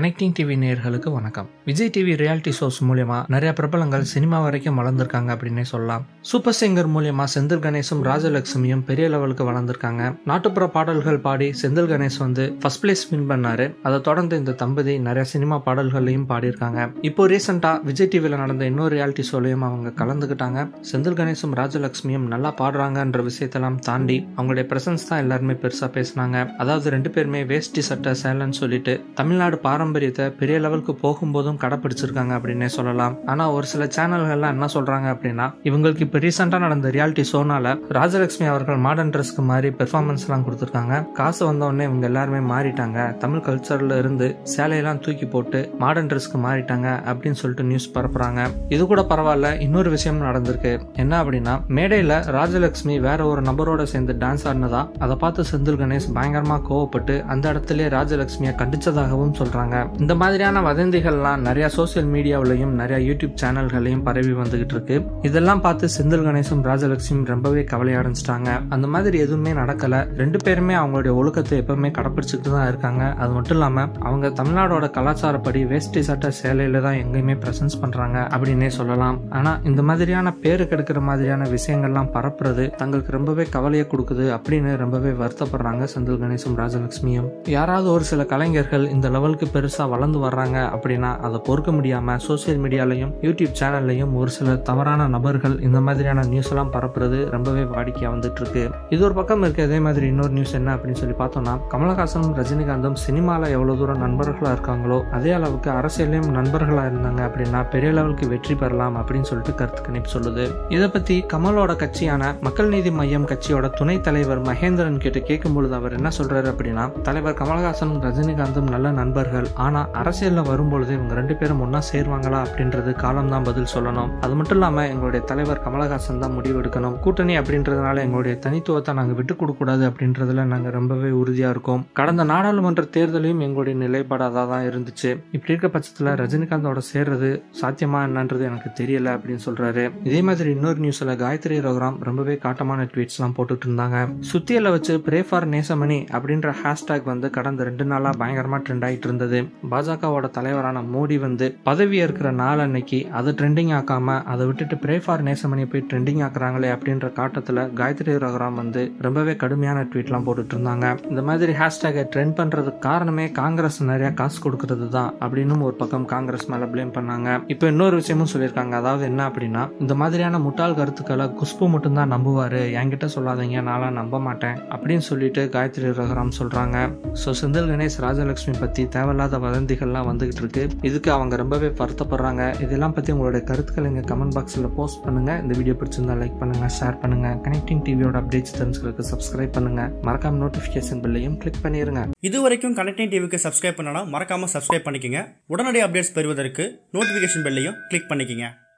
connecting TV நேயர்களுக்கு வணக்கம் Vijay TV reality shows மூலியமா நிறைய பிரபலங்கள் சினிமா வரைக்கும் வளர்ந்துருக்காங்க அப்படின்னே சொல்லலாம் சூப்பர் சிங்கர் மூலியமா செந்தில் கணேசும் ராஜலட்சுமியும் பெரிய லெவலுக்கு வளர்ந்துருக்காங்க நாட்டுப்புற பாடல்கள் பாடி செந்தில் கணேஷ் வந்து ஃபர்ஸ்ட் பிளேஸ் வின் பண்ணாரு அதை தொடர்ந்து இந்த தம்பதி நிறைய சினிமா பாடல்களையும் பாடியிருக்காங்க இப்போ ரீசெண்டா விஜய் டிவியில் நடந்த இன்னொரு ரியாலிட்டி ஷோலையும் அவங்க கலந்துக்கிட்டாங்க செந்தில் கணேசும் ராஜலட்சுமியும் நல்லா பாடுறாங்கன்ற விஷயத்தெல்லாம் தாண்டி அவங்களுடைய பிரசன்ஸ் தான் எல்லாருமே பெருசா பேசினாங்க அதாவது ரெண்டு பேருமே வேஷ்டி சட்டை சேலன்னு சொல்லிட்டு தமிழ்நாடு பாரம்பரியத்தை பெரிய லெவலுக்கு போகும்போதும் கடைப்பிடிச்சிருக்காங்க அப்படின்னே சொல்லலாம் ஆனா ஒரு சில சேனல்கள்லாம் என்ன சொல்றாங்க அப்படின்னா இவங்களுக்கு இப்போ ரீசெண்டா நடந்த ரியாலிட்டி ஷோனால ராஜலட்சுமி அவர்கள் மாடர்ன் ட்ரெஸ்க்கு மாதிரி பெர்ஃபார்மன்ஸ் எல்லாம் கொடுத்துருக்காங்க காசு வந்த உடனே இவங்க எல்லாருமே மாறிட்டாங்க தமிழ் கல்ச்சர்ல இருந்து சேலையெல்லாம் தூக்கி போட்டு மாடர்ன் ட்ரெஸ்க்கு மாறிட்டாங்க அப்படின்னு சொல்லிட்டு நியூஸ் பரப்புறாங்க இது கூட பரவாயில்ல இன்னொரு விஷயம் நடந்திருக்கு என்ன அப்படின்னா மேடையில ராஜலட்சுமி வேற ஒரு நபரோட சேர்ந்து டான்ஸ் ஆடினதா அதை பார்த்து செந்தில் கணேஷ் பயங்கரமா கோவப்பட்டு அந்த இடத்துல ராஜலட்சுமியை கண்டிச்சதாகவும் சொல்றாங்க இந்த மாதிரியான வதந்திகள்லாம் நிறைய சோசியல் மீடியாவிலையும் நிறைய யூடியூப் சேனல்களையும் பரவி வந்துகிட்டு இருக்கு இதெல்லாம் பார்த்து செந்தில் கணேசும் ராஜலட்சுமியும் ரொம்பவே கவலை அடைஞ்சிட்டாங்க அந்த மாதிரி எதுவுமே நடக்கல ரெண்டு பேருமே அவங்களுடைய ஒழுக்கத்தை எப்பவுமே கடைப்பிடிச்சிட்டு தான் இருக்காங்க அது மட்டும் இல்லாம அவங்க தமிழ்நாடோட கலாச்சாரப்படி வேஷ்டி சட்டை சேலையில தான் எங்கேயுமே பிரசன்ஸ் பண்றாங்க அப்படின்னே சொல்லலாம் ஆனா இந்த மாதிரியான பேரு கெடுக்கிற மாதிரியான விஷயங்கள்லாம் பரப்புறது தங்களுக்கு ரொம்பவே கவலையை கொடுக்குது அப்படின்னு ரொம்பவே வருத்தப்படுறாங்க செந்தில் கணேசும் ராஜலட்சுமியும் யாராவது ஒரு சில கலைஞர்கள் இந்த லெவலுக்கு பெருசா வளர்ந்து வர்றாங்க அப்படின்னா அதை பொறுக்க முடியாம சோசியல் மீடியாலையும் யூடியூப் சேனல்லையும் ஒரு சில தவறான நபர்கள் இந்த மாதிரியான நியூஸ் எல்லாம் பரப்புறது ரொம்பவே வாடிக்கையா வந்துட்டு இருக்கு இது ஒரு பக்கம் இருக்கு அதே மாதிரி இன்னொரு நியூஸ் என்ன அப்படின்னு சொல்லி பார்த்தோம்னா கமலஹாசனும் ரஜினிகாந்தும் சினிமால எவ்வளவு தூரம் நண்பர்களா இருக்காங்களோ அதே அளவுக்கு அரசியலையும் நண்பர்களா இருந்தாங்க அப்படின்னா பெரிய லெவலுக்கு வெற்றி பெறலாம் அப்படின்னு சொல்லிட்டு கருத்து கணிப்பு சொல்லுது இதை பத்தி கமலோட கட்சியான மக்கள் நீதி மையம் கட்சியோட துணைத் தலைவர் மகேந்திரன் கிட்ட கேட்கும் பொழுது அவர் என்ன சொல்றாரு அப்படின்னா தலைவர் கமலஹாசனும் ரஜினிகாந்தும் நல்ல நண்பர்கள் ஆனா அரசியல்ல வரும்பொழுது இவங்க ரெண்டு பேரும் ஒன்னா சேருவாங்களா அப்படின்றது காலம் தான் பதில் சொல்லணும் அது மட்டும் இல்லாம எங்களுடைய தலைவர் கமலஹாசன் தான் முடிவு எடுக்கணும் கூட்டணி அப்படின்றதுனால எங்களுடைய தனித்துவத்தை நாங்க விட்டு கொடுக்க கூடாது அப்படின்றதுல நாங்க ரொம்பவே உறுதியா இருக்கோம் கடந்த நாடாளுமன்ற தேர்தலையும் எங்களுடைய நிலைப்பாடு அதான் தான் இருந்துச்சு இப்படி இருக்க பட்சத்துல ரஜினிகாந்தோட சேர்றது சாத்தியமா என்னன்றது எனக்கு தெரியல அப்படின்னு சொல்றாரு இதே மாதிரி இன்னொரு நியூஸ்ல காயத்ரி ரகுராம் ரொம்பவே காட்டமான ட்வீட்ஸ் எல்லாம் போட்டுட்டு இருந்தாங்க சுத்தியல வச்சு பிரே ஃபார் நேசமணி அப்படின்ற ஹேஷ்டேக் வந்து கடந்த ரெண்டு நாளா பயங்கரமா ட்ரெண்ட் ஆயிட்டு இருந்தது பாஜகவோட தலைவரான மோடி வந்து பதவி ஏற்கிற நாள் அன்னைக்கு அதை ட்ரெண்டிங் ஆக்காம அதை விட்டுட்டு பிரே ஃபார் நேசமணி போய் ட்ரெண்டிங் ஆக்குறாங்களே அப்படின்ற காட்டத்துல காயத்ரி ரகுராம் வந்து ரொம்பவே கடுமையான ட்வீட்லாம் போட்டுட்டு இருந்தாங்க இந்த மாதிரி ஹேஷ்டேகை ட்ரெண்ட் பண்றதுக்கு காரணமே காங்கிரஸ் நிறைய காசு கொடுக்கறது தான் அப்படின்னு ஒரு பக்கம் காங்கிரஸ் மேல ப்ளேம் பண்ணாங்க இப்போ இன்னொரு விஷயமும் சொல்லியிருக்காங்க அதாவது என்ன அப்படின்னா இந்த மாதிரியான முட்டாள் கருத்துக்களை குஷ்பு மட்டும்தான் நம்புவாரு என்கிட்ட சொல்லாதீங்க நான்லாம் நம்ப மாட்டேன் அப்படின்னு சொல்லிட்டு காயத்ரி ரகுராம் சொல்றாங்க ஸோ செந்தில் கணேஷ் ராஜலட்சுமி பத்தி தேவையில்லாத வதந்திகள்லாம் வந்துகிட்டு இருக்கு இதுக்கு அவங்க ரொம்பவே வருத்தப்படுறாங்க இதெல்லாம் பத்தி உங்களுடைய கருத்துக்கள் எங்க கமெண்ட் பாக்ஸ்ல போஸ்ட் பண்ணுங்க இந்த வீடியோ பிடிச்சிருந்தா லைக் பண்ணுங்க ஷேர் பண்ணுங்க கனெக்டிங் டிவியோட அப்டேட்ஸ் தெரிஞ்சுக்கிறதுக்கு சப்ஸ்கிரைப் பண்ணுங்க மறக்காம நோட்டிபிகேஷன் பில்லையும் கிளிக் பண்ணிருங்க இது வரைக்கும் கனெக்டிங் டிவிக்கு சப்ஸ்கிரைப் பண்ணனா மறக்காம சப்ஸ்கிரைப் பண்ணிக்கங்க உடனடி அப்டேட்ஸ் பெறுவதற்கு நோட்டிஃபிகேஷன் பெல்லையும் கிளிக் பண்ணிக்கங்க